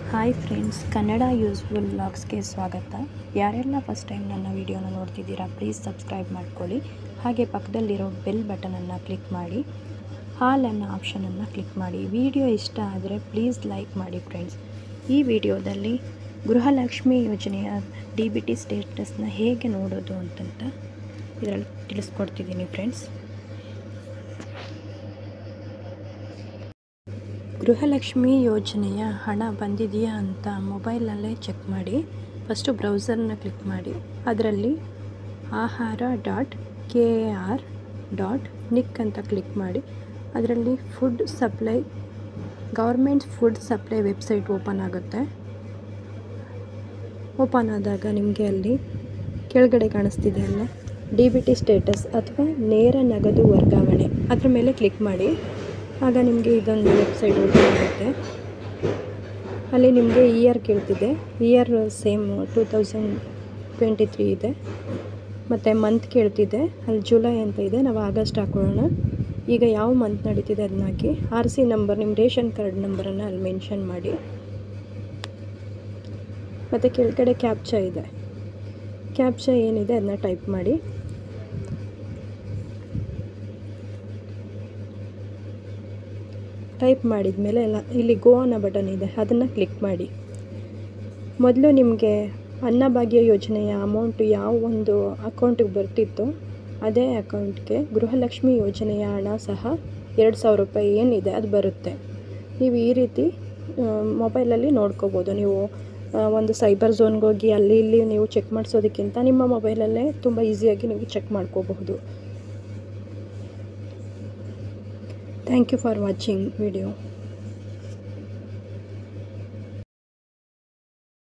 hi friends Kannada useful ವ್ಲಾಗ್ಸ್ಗೆ ಸ್ವಾಗತ ಯಾರೆಲ್ಲ ಫಸ್ಟ್ ಟೈಮ್ ನನ್ನ ವಿಡಿಯೋನ ನೋಡ್ತಿದ್ದೀರಾ ಪ್ಲೀಸ್ ಸಬ್ಸ್ಕ್ರೈಬ್ ಮಾಡ್ಕೊಳ್ಳಿ ಹಾಗೆ ಪಕ್ಕದಲ್ಲಿರೋ ಬೆಲ್ ಬಟನನ್ನು ಕ್ಲಿಕ್ ಮಾಡಿ ಹಾಲ್ ಅನ್ನೋ ಆಪ್ಷನನ್ನು ಕ್ಲಿಕ್ ಮಾಡಿ ವಿಡಿಯೋ ಇಷ್ಟ ಆದರೆ ಪ್ಲೀಸ್ ಲೈಕ್ ಮಾಡಿ ಫ್ರೆಂಡ್ಸ್ ಈ ವಿಡಿಯೋದಲ್ಲಿ ಗೃಹಲಕ್ಷ್ಮಿ ಯೋಜನೆಯ ಡಿ ಬಿ ಟಿ ಸ್ಟೇಟಸ್ನ ಹೇಗೆ ನೋಡೋದು ಅಂತಂತ ಇದರಲ್ಲಿ ತಿಳಿಸ್ಕೊಡ್ತಿದ್ದೀನಿ ಫ್ರೆಂಡ್ಸ್ ಗೃಹಲಕ್ಷ್ಮಿ ಯೋಜನೆಯ ಹಣ ಬಂದಿದೆಯಾ ಅಂತ ಮೊಬೈಲಲ್ಲೇ ಚೆಕ್ ಮಾಡಿ ಫಸ್ಟು ಬ್ರೌಸರ್ನ ಕ್ಲಿಕ್ ಮಾಡಿ ಅದರಲ್ಲಿ Ahara dot K A R dot nic ಅಂತ ಕ್ಲಿಕ್ ಮಾಡಿ ಅದರಲ್ಲಿ food supply government food supply website open ಆಗುತ್ತೆ ಓಪನ್ ಆದಾಗ ನಿಮಗೆ ಅಲ್ಲಿ ಕೆಳಗಡೆ ಕಾಣಿಸ್ತಿದೆ ಅಲ್ಲ ಡಿ ಬಿ ಟಿ ಸ್ಟೇಟಸ್ ಅಥವಾ ನೇರ ನಗದು ವರ್ಗಾವಣೆ ಅದ್ರ ಮೇಲೆ ಕ್ಲಿಕ್ ಮಾಡಿ ಆಗ ನಿಮಗೆ ಇದೊಂದು ವೆಬ್ಸೈಟ್ ಓಪನ್ ಆಗುತ್ತೆ ಅಲ್ಲಿ ನಿಮಗೆ ಇಯರ್ ಕೇಳ್ತಿದೆ year same two thousand twenty three ಇದೆ ಮತ್ತು ಮಂತ್ ಕೇಳ್ತಿದೆ ಅಲ್ಲಿ ಜುಲೈ ಅಂತ ಇದೆ ನಾವು ಆಗಸ್ಟ್ ಹಾಕೊಳ್ಳೋಣ ಈಗ ಯಾವ ಮಂತ್ ನಡೀತಿದೆ ಅದನ್ನ ಹಾಕಿ ಆರ್ ಸಿ ನಂಬರ್ ನಿಮ್ಮ ರೇಷನ್ ಕಾರ್ಡ್ ನಂಬರನ್ನು ಅಲ್ಲಿ ಮೆನ್ಷನ್ ಮಾಡಿ ಮತ್ತು ಕೆಳಗಡೆ ಕ್ಯಾಪ್ಚಾ ಇದೆ ಕ್ಯಾಪ್ಚಾ ಏನಿದೆ ಅದನ್ನ ಟೈಪ್ ಮಾಡಿ ಟೈಪ್ ಮಾಡಿದ ಮೇಲೆ ಎಲ್ಲ ಇಲ್ಲಿ ಗೋ ಅನ್ನೋ ಬಟನ್ ಇದೆ ಅದನ್ನು ಕ್ಲಿಕ್ ಮಾಡಿ ಮೊದಲು ನಿಮಗೆ ಅನ್ನಭಾಗ್ಯ ಯೋಜನೆಯ ಅಮೌಂಟು ಯಾವ ಒಂದು ಅಕೌಂಟಿಗೆ ಬರ್ತಿತ್ತು ಅದೇ ಅಕೌಂಟ್ಗೆ ಗೃಹಲಕ್ಷ್ಮಿ ಯೋಜನೆಯ ಹಣ ಸಹ ಎರಡು ಸಾವಿರ ರೂಪಾಯಿ ಏನಿದೆ ಅದು ಬರುತ್ತೆ ನೀವು ಈ ರೀತಿ ಮೊಬೈಲಲ್ಲಿ ನೋಡ್ಕೋಬೋದು ನೀವು ಒಂದು ಸೈಬರ್ ಝೋನ್ಗೆ ಹೋಗಿ ಅಲ್ಲಿ ಇಲ್ಲಿ ನೀವು ಚೆಕ್ ಮಾಡಿಸೋದಕ್ಕಿಂತ ನಿಮ್ಮ ಮೊಬೈಲಲ್ಲೇ ತುಂಬ ಈಸಿಯಾಗಿ ನೀವು ಚೆಕ್ ಮಾಡ್ಕೋಬಹುದು thank you for watching video